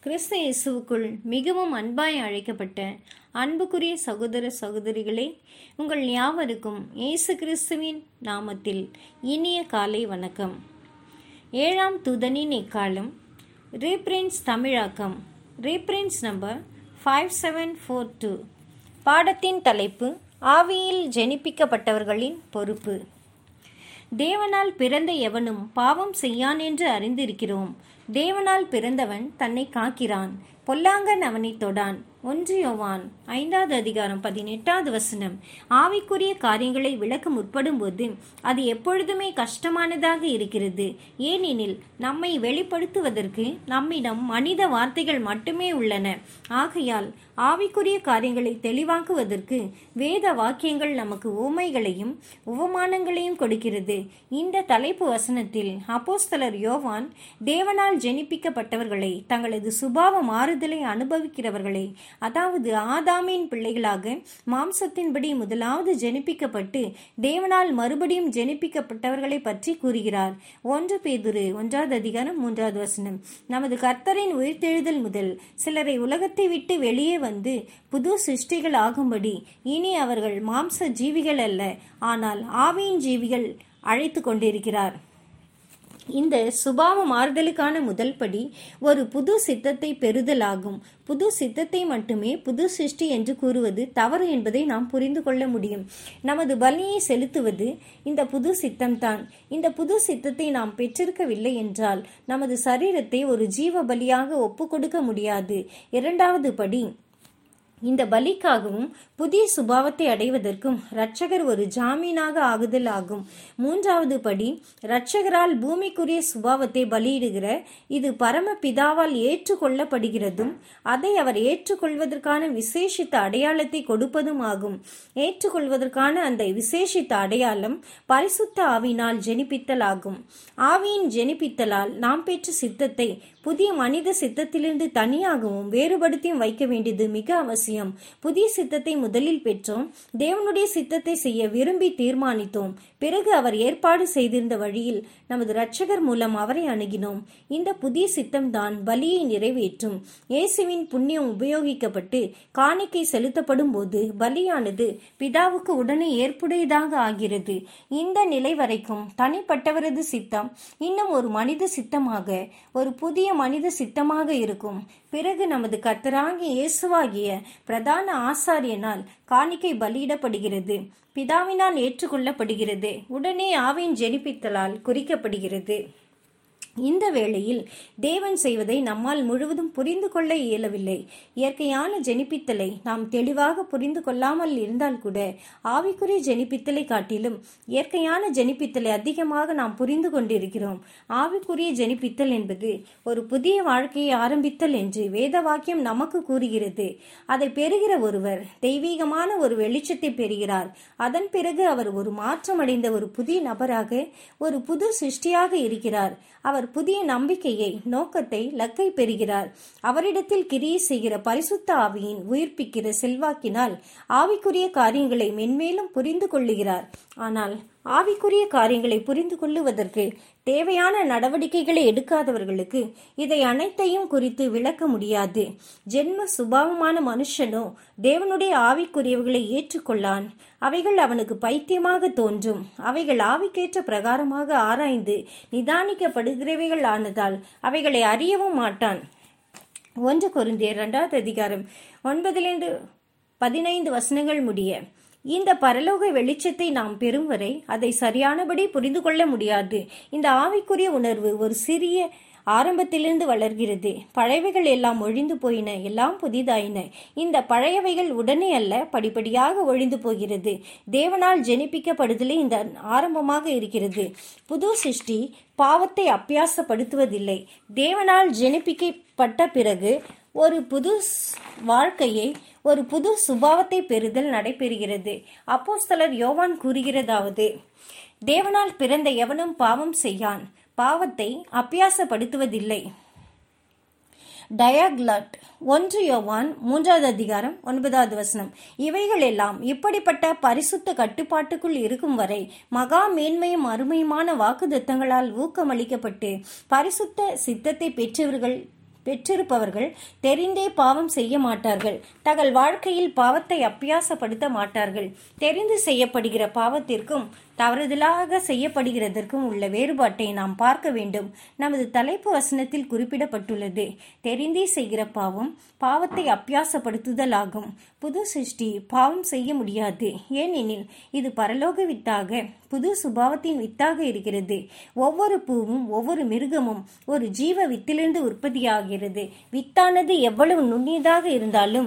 கிறிஸ்து இயேசுவுக்குள் மிகவும் அன்பாய் அழைக்கப்பட்ட அன்புக்குரிய சகோதர சகோதரிகளே உங்கள் யாவருக்கும் இயேசு கிறிஸ்துவின் நாமத்தில் இனிய காலை வணக்கம் ஏழாம் துதனின் இக்காலம் ரீப்ரின்ஸ் தமிழாக்கம் reprints number five seven four two பாடத்தின் தலைப்பு ஆவியில் ஜெனிப்பிக்கப்பட்டவர்களின் பொறுப்பு தேவனால் பிறந்த எவனும் பாவம் செய்யான் என்று அறிந்திருக்கிறோம் தேவனால் பிறந்தவன் தன்னை காக்கிறான் பொல்லாங்கன் அவனை தொடான் ஒன்று யோவான் ஐந்தாவது அதிகாரம் பதினெட்டாவது வசனம் ஆவிக்குரிய காரியங்களை விளக்க முற்படும் போது அது எப்பொழுதுமே கஷ்டமானதாக இருக்கிறது ஏனெனில் நம்மை வெளிப்படுத்துவதற்கு நம்மிடம் மனித வார்த்தைகள் மட்டுமே உள்ளன ஆகையால் ஆவிக்குரிய காரியங்களை தெளிவாக்குவதற்கு வேத வாக்கியங்கள் நமக்கு ஊமைகளையும் உவமானங்களையும் கொடுக்கிறது இந்த தலைப்பு வசனத்தில் அப்போஸ்தலர் யோவான் தேவனால் ஜெனிப்பிக்கப்பட்டவர்களை தங்களது சுபாவ மாறுதலை அனுபவிக்கிறவர்களை அதாவது ஆதாமின் பிள்ளைகளாக மாம்சத்தின்படி முதலாவது ஜெனிப்பிக்கப்பட்டு தேவனால் மறுபடியும் ஜெனிப்பிக்கப்பட்டவர்களை பற்றி கூறுகிறார் ஒன்று பேதுரு ஒன்றாவது அதிகாரம் மூன்றாவது வசனம் நமது கர்த்தரின் உயிர்த்தெழுதல் முதல் சிலரை உலகத்தை விட்டு வெளியே வந்து புது சிருஷ்டிகள் ஆகும்படி இனி அவர்கள் மாம்ச ஜீவிகள் அல்ல ஆனால் ஆவியின் ஜீவிகள் அழைத்து கொண்டிருக்கிறார் இந்த சுபாவ மாறுதலுக்கான முதல் படி ஒரு புது சித்தத்தை பெறுதலாகும் புது சித்தத்தை மட்டுமே புது சிருஷ்டி என்று கூறுவது தவறு என்பதை நாம் புரிந்து கொள்ள முடியும் நமது பலியை செலுத்துவது இந்த புது சித்தம்தான் இந்த புது சித்தத்தை நாம் பெற்றிருக்கவில்லை என்றால் நமது சரீரத்தை ஒரு ஜீவ பலியாக ஒப்பு கொடுக்க முடியாது இரண்டாவது படி இந்த பலிக்காகவும் புதிய சுபாவத்தை அடைவதற்கும் இரட்சகர் ஒரு ஜாமீனாக ஆகுதல் ஆகும் மூன்றாவது படி இரட்சகரால் பூமிக்குரிய சுபாவத்தை பலியிடுகிற இது பரம பிதாவால் ஏற்றுக்கொள்ளப்படுகிறதும் அதை அவர் ஏற்றுக்கொள்வதற்கான விசேஷித்த அடையாளத்தை கொடுப்பதும் ஆகும் ஏற்றுக்கொள்வதற்கான அந்த விசேஷித்த அடையாளம் பரிசுத்த ஆவினால் ஜெனிப்பித்தல் ஆகும் ஆவியின் ஜெனிப்பித்தலால் நாம் பெற்ற சித்தத்தை புதிய மனித சித்தத்திலிருந்து தனியாகவும் வேறுபடுத்தியும் வைக்க வேண்டியது மிக அவசியம் புதிய சித்தத்தை முதலில் பெற்றோம் தேவனுடைய சித்தத்தை செய்ய விரும்பி தீர்மானித்தோம் பிறகு அவர் ஏற்பாடு செய்திருந்த வழியில் நமது இரட்சகர் மூலம் அவரை அணுகினோம் இந்த புதிய சித்தம்தான் பலியை நிறைவேற்றும் இயேசுவின் புண்ணியம் உபயோகிக்கப்பட்டு காணிக்கை செலுத்தப்படும் போது பலியானது பிதாவுக்கு உடனே ஏற்புடையதாக ஆகிறது இந்த நிலை வரைக்கும் தனிப்பட்டவரது சித்தம் இன்னும் ஒரு மனித சித்தமாக ஒரு புதிய மனித சித்தமாக இருக்கும் பிறகு நமது கர்த்தராகிய இயேசுவாகிய பிரதான ஆசாரியனால் காணிக்கை பலியிடப்படுகிறது பிதாவினால் ஏற்றுக்கொள்ளப்படுகிறது உடனே ஆவின் ஜெனிப்பித்தலால் குறிக்கப்படுகிறது இந்த வேளையில் தேவன் செய்வதை நம்மால் முழுவதும் புரிந்து கொள்ள இயலவில்லை இயற்கையான ஜெனிப்பித்தலை நாம் தெளிவாக புரிந்து கொள்ளாமல் இருந்தால் கூட ஆவிக்குரிய ஜெனிப்பித்தலை காட்டிலும் இயற்கையான ஜெனிப்பித்தலை அதிகமாக நாம் புரிந்து கொண்டிருக்கிறோம் ஆவிக்குரிய ஜெனிப்பித்தல் என்பது ஒரு புதிய வாழ்க்கையை ஆரம்பித்தல் என்று வேத வாக்கியம் நமக்கு கூறுகிறது அதை பெறுகிற ஒருவர் தெய்வீகமான ஒரு வெளிச்சத்தை பெறுகிறார் அதன் பிறகு அவர் ஒரு மாற்றமடைந்த ஒரு புதிய நபராக ஒரு புது சிருஷ்டியாக இருக்கிறார் அவர் புதிய நம்பிக்கையை நோக்கத்தை லக்கை பெறுகிறார் அவரிடத்தில் கிரியை செய்கிற பரிசுத்த ஆவியின் உயிர்ப்பிக்கிற செல்வாக்கினால் ஆவிக்குரிய காரியங்களை மென்மேலும் புரிந்து கொள்ளுகிறார் ஆனால் ஆவிக்குரிய காரியங்களை புரிந்து கொள்ளுவதற்கு தேவையான நடவடிக்கைகளை எடுக்காதவர்களுக்கு இதை அனைத்தையும் குறித்து விளக்க முடியாது ஜென்ம சுபாவமான மனுஷனோ தேவனுடைய ஆவிக்குரியவர்களை ஏற்றுக்கொள்ளான் அவைகள் அவனுக்கு பைத்தியமாக தோன்றும் அவைகள் ஆவிக்கேற்ற பிரகாரமாக ஆராய்ந்து நிதானிக்கப்படுகிறவைகள் ஆனதால் அவைகளை அறியவும் மாட்டான் ஒன்று கொருந்தியர் இரண்டாவது அதிகாரம் ஒன்பதிலிருந்து பதினைந்து வசனங்கள் முடிய இந்த பரலோக வெளிச்சத்தை நாம் பெறும் வரை அதை சரியானபடி புரிந்து கொள்ள முடியாது இந்த ஆவிக்குரிய உணர்வு ஒரு சிறிய ஆரம்பத்திலிருந்து வளர்கிறது பழையவைகள் எல்லாம் ஒழிந்து போயின எல்லாம் புதிதாயின இந்த பழையவைகள் உடனே அல்ல படிப்படியாக ஒழிந்து போகிறது தேவனால் ஜெனிப்பிக்கப்படுதலே இந்த ஆரம்பமாக இருக்கிறது புது சிருஷ்டி பாவத்தை அப்பியாசப்படுத்துவதில்லை தேவனால் ஜெனிப்பிக்கப்பட்ட பிறகு ஒரு புது வாழ்க்கையை ஒரு புது சுபாவத்தை பெறுதல் நடைபெறுகிறது அப்போஸ்தலர் யோவான் கூறுகிறதாவது தேவனால் பிறந்த எவனும் பாவம் செய்யான் பாவத்தை அப்பியாசப்படுத்துவதில்லை டயாக்லட் ஒன்று யோவான் மூன்றாவது அதிகாரம் ஒன்பதாவது வசனம் இவைகள் எல்லாம் இப்படிப்பட்ட பரிசுத்த கட்டுப்பாட்டுக்குள் இருக்கும் வரை மகா மேன்மையும் அருமையுமான வாக்குத்தத்தங்களால் ஊக்கமளிக்கப்பட்டு பரிசுத்த சித்தத்தை பெற்றவர்கள் பெற்றிருப்பவர்கள் தெரிந்தே பாவம் செய்ய மாட்டார்கள் தங்கள் வாழ்க்கையில் பாவத்தை அப்பியாசப்படுத்த மாட்டார்கள் தெரிந்து செய்யப்படுகிற பாவத்திற்கும் தவறுதலாக செய்யப்படுகிறதற்கும் உள்ள வேறுபாட்டை நாம் பார்க்க வேண்டும் நமது தலைப்பு வசனத்தில் குறிப்பிடப்பட்டுள்ளது தெரிந்தே செய்கிற பாவம் பாவத்தை அப்பியாசப்படுத்துதல் ஆகும் புது சிருஷ்டி பாவம் செய்ய முடியாது ஏனெனில் இது பரலோக வித்தாக புது சுபாவத்தின் வித்தாக இருக்கிறது ஒவ்வொரு பூவும் ஒவ்வொரு மிருகமும் ஒரு ஜீவ வித்திலிருந்து உற்பத்தியாகிறது வித்தானது எவ்வளவு நுண்ணியதாக இருந்தாலும்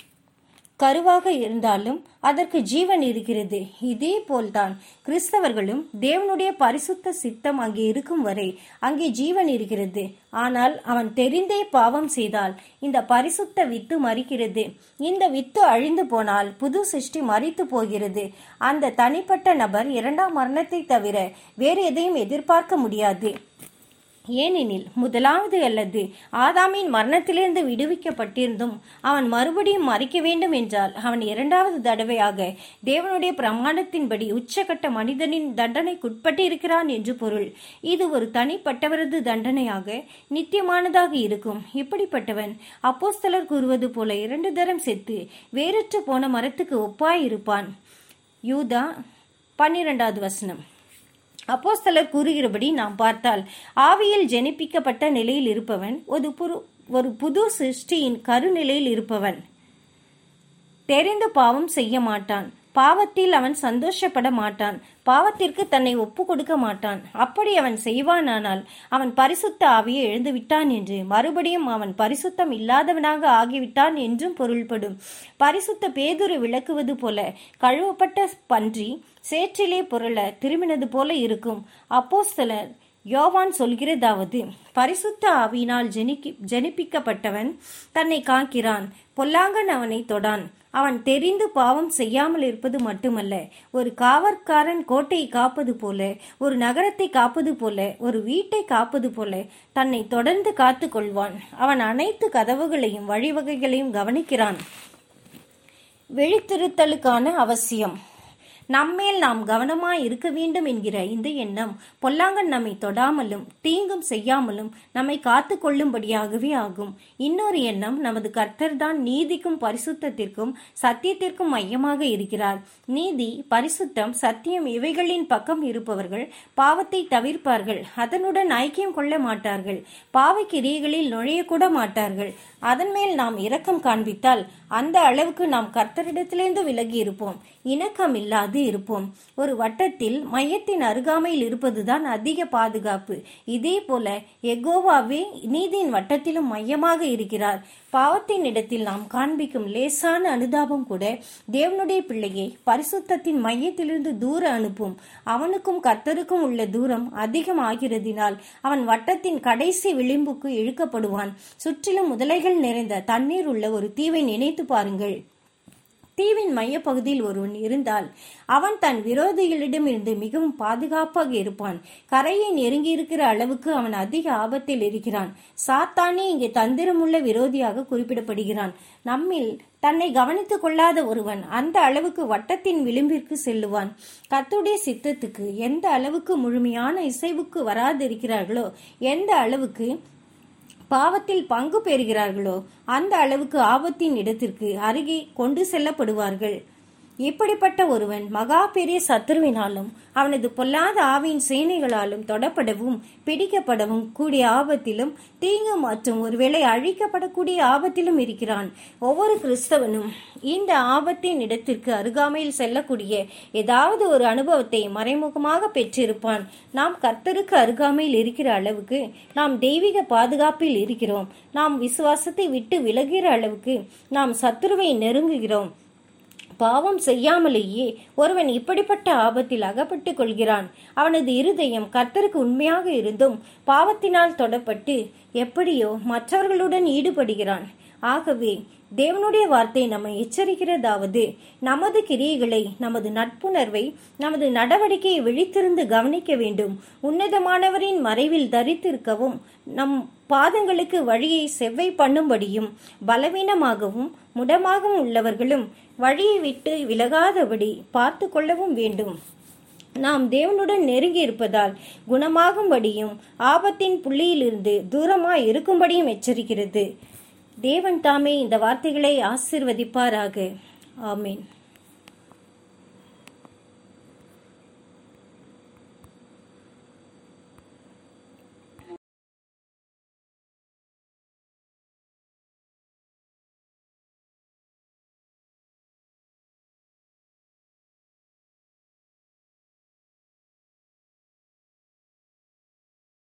கருவாக இருந்தாலும் அதற்கு ஜீவன் இருக்கிறது இதே போல்தான் கிறிஸ்தவர்களும் தேவனுடைய பரிசுத்த சித்தம் அங்கே இருக்கும் வரை அங்கே ஜீவன் இருக்கிறது ஆனால் அவன் தெரிந்தே பாவம் செய்தால் இந்த பரிசுத்த வித்து மறிக்கிறது இந்த வித்து அழிந்து போனால் புது சிருஷ்டி மறித்து போகிறது அந்த தனிப்பட்ட நபர் இரண்டாம் மரணத்தை தவிர வேறு எதையும் எதிர்பார்க்க முடியாது ஏனெனில் முதலாவது அல்லது ஆதாமின் மரணத்திலிருந்து விடுவிக்கப்பட்டிருந்தும் அவன் மறுபடியும் மறிக்க வேண்டும் என்றால் அவன் இரண்டாவது தடவையாக தேவனுடைய பிரமாணத்தின்படி உச்சகட்ட மனிதனின் தண்டனைக்குட்பட்டு இருக்கிறான் என்று பொருள் இது ஒரு தனிப்பட்டவரது தண்டனையாக நித்தியமானதாக இருக்கும் இப்படிப்பட்டவன் அப்போஸ்தலர் கூறுவது போல இரண்டு தரம் செத்து வேறற்று போன மரத்துக்கு ஒப்பாய் இருப்பான் யூதா பன்னிரெண்டாவது வசனம் அப்போஸ்தலர் கூறுகிறபடி நாம் பார்த்தால் ஆவியில் ஜெனிப்பிக்கப்பட்ட நிலையில் இருப்பவன் ஒரு புரு ஒரு புது சிருஷ்டியின் கருநிலையில் இருப்பவன் தெரிந்து பாவம் செய்ய மாட்டான் பாவத்தில் அவன் சந்தோஷப்பட மாட்டான் பாவத்திற்கு தன்னை ஒப்பு கொடுக்க மாட்டான் அப்படி அவன் செய்வானானால் அவன் பரிசுத்த ஆவியை எழுந்துவிட்டான் என்று மறுபடியும் அவன் பரிசுத்தம் இல்லாதவனாக ஆகிவிட்டான் என்றும் பொருள்படும் பரிசுத்த பேதுரு விளக்குவது போல கழுவப்பட்ட பன்றி சேற்றிலே பொருள திரும்பினது போல இருக்கும் அப்போஸ்தலர் யோவான் சொல்கிறதாவது பரிசுத்த ஆவியினால் ஜெனிக்கி ஜெனிப்பிக்கப்பட்டவன் தன்னை காக்கிறான் பொல்லாங்கன் அவனை தொடான் அவன் தெரிந்து பாவம் செய்யாமல் இருப்பது மட்டுமல்ல ஒரு காவற்காரன் கோட்டையை காப்பது போல ஒரு நகரத்தை காப்பது போல ஒரு வீட்டை காப்பது போல தன்னை தொடர்ந்து காத்து கொள்வான் அவன் அனைத்து கதவுகளையும் வழிவகைகளையும் கவனிக்கிறான் விழித்திருத்தலுக்கான அவசியம் நம்மேல் நாம் கவனமாய் இருக்க வேண்டும் என்கிற இந்த எண்ணம் பொல்லாங்கன் நம்மை தொடாமலும் தீங்கும் செய்யாமலும் நம்மை காத்து கொள்ளும்படியாகவே ஆகும் இன்னொரு எண்ணம் நமது கர்த்தர்தான் நீதிக்கும் பரிசுத்தத்திற்கும் சத்தியத்திற்கும் மையமாக இருக்கிறார் நீதி பரிசுத்தம் சத்தியம் இவைகளின் பக்கம் இருப்பவர்கள் பாவத்தை தவிர்ப்பார்கள் அதனுடன் ஐக்கியம் கொள்ள மாட்டார்கள் பாவ கிரியைகளில் நுழையக்கூட மாட்டார்கள் அதன் மேல் நாம் இரக்கம் காண்பித்தால் அந்த அளவுக்கு நாம் கர்த்தரிடத்திலிருந்து விலகி இருப்போம் இணக்கம் இல்லாது இருப்போம் ஒரு வட்டத்தில் மையத்தின் அருகாமையில் இருப்பதுதான் அதிக பாதுகாப்பு இதே போல எகோவாவே நீதியின் வட்டத்திலும் மையமாக இருக்கிறார் பாவத்தின் இடத்தில் நாம் காண்பிக்கும் லேசான அனுதாபம் கூட தேவனுடைய பிள்ளையை பரிசுத்தத்தின் மையத்திலிருந்து தூர அனுப்பும் அவனுக்கும் கர்த்தருக்கும் உள்ள தூரம் அதிகம் ஆகிறதினால் அவன் வட்டத்தின் கடைசி விளிம்புக்கு இழுக்கப்படுவான் சுற்றிலும் முதலைகள் நிறைந்த தண்ணீர் உள்ள ஒரு தீவை நினைத்து பாருங்கள் தீவின் மையப்பகுதியில் ஒருவன் இருந்தால் அவன் தன் விரோதிகளிடமிருந்து மிகவும் பாதுகாப்பாக இருப்பான் கரையை நெருங்கி இருக்கிற அளவுக்கு அவன் அதிக ஆபத்தில் இருக்கிறான் சாத்தானே இங்கே தந்திரமுள்ள விரோதியாக குறிப்பிடப்படுகிறான் நம்மில் தன்னை கவனித்துக் கொள்ளாத ஒருவன் அந்த அளவுக்கு வட்டத்தின் விளிம்பிற்கு செல்லுவான் கத்துடைய சித்தத்துக்கு எந்த அளவுக்கு முழுமையான இசைவுக்கு வராதிருக்கிறார்களோ எந்த அளவுக்கு பாவத்தில் பங்கு பெறுகிறார்களோ அந்த அளவுக்கு ஆபத்தின் இடத்திற்கு அருகே கொண்டு செல்லப்படுவார்கள் இப்படிப்பட்ட ஒருவன் மகா பெரிய சத்துருவினாலும் அவனது பொல்லாத ஆவியின் சேனைகளாலும் தொடப்படவும் பிடிக்கப்படவும் கூடிய ஆபத்திலும் தீங்கு மற்றும் ஒருவேளை அழிக்கப்படக்கூடிய ஆபத்திலும் இருக்கிறான் ஒவ்வொரு கிறிஸ்தவனும் இந்த ஆபத்தின் இடத்திற்கு அருகாமையில் செல்லக்கூடிய ஏதாவது ஒரு அனுபவத்தை மறைமுகமாக பெற்றிருப்பான் நாம் கர்த்தருக்கு அருகாமையில் இருக்கிற அளவுக்கு நாம் தெய்வீக பாதுகாப்பில் இருக்கிறோம் நாம் விசுவாசத்தை விட்டு விலகிற அளவுக்கு நாம் சத்துருவை நெருங்குகிறோம் பாவம் செய்யாமலேயே ஒருவன் இப்படிப்பட்ட ஆபத்தில் அகப்பட்டுக் கொள்கிறான் அவனது இருதயம் கர்த்தருக்கு உண்மையாக இருந்தும் பாவத்தினால் தொடப்பட்டு எப்படியோ மற்றவர்களுடன் ஈடுபடுகிறான் ஆகவே தேவனுடைய வார்த்தை நம்மை எச்சரிக்கிறதாவது நமது கிரியைகளை நமது நட்புணர்வை நமது நடவடிக்கையை விழித்திருந்து கவனிக்க வேண்டும் உன்னதமானவரின் மறைவில் தரித்திருக்கவும் நம் பாதங்களுக்கு வழியை செவ்வை பண்ணும்படியும் பலவீனமாகவும் முடமாகவும் உள்ளவர்களும் வழியை விட்டு விலகாதபடி பார்த்து கொள்ளவும் வேண்டும் நாம் தேவனுடன் நெருங்கி இருப்பதால் குணமாகும்படியும் ஆபத்தின் புள்ளியிலிருந்து தூரமாய் இருக்கும்படியும் எச்சரிக்கிறது தேவன் தாமே இந்த வார்த்தைகளை ஆசிர்வதிப்பாராக ஆமீன்